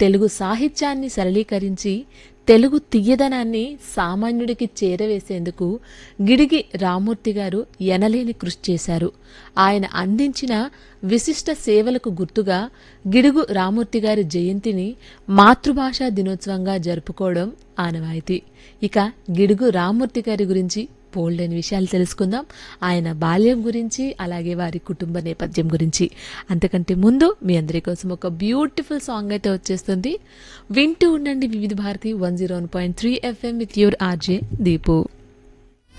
తెలుగు సాహిత్యాన్ని సరళీకరించి తెలుగు తీయదనాన్ని సామాన్యుడికి చేరవేసేందుకు గిడిగి రామూర్తి గారు ఎనలేని కృషి చేశారు ఆయన అందించిన విశిష్ట సేవలకు గుర్తుగా గిడుగు రామూర్తి గారి జయంతిని మాతృభాషా దినోత్సవంగా జరుపుకోవడం ఆనవాయితీ ఇక గిడుగు రామూర్తి గారి గురించి బోల్డెన్ విషయాలు తెలుసుకుందాం ఆయన బాల్యం గురించి అలాగే వారి కుటుంబ నేపథ్యం గురించి అంతకంటే ముందు మీ అందరి కోసం ఒక బ్యూటిఫుల్ సాంగ్ అయితే వచ్చేస్తుంది వింటూ ఉండండి Vividha Bharati one zero one point three FM with your RJ Deepu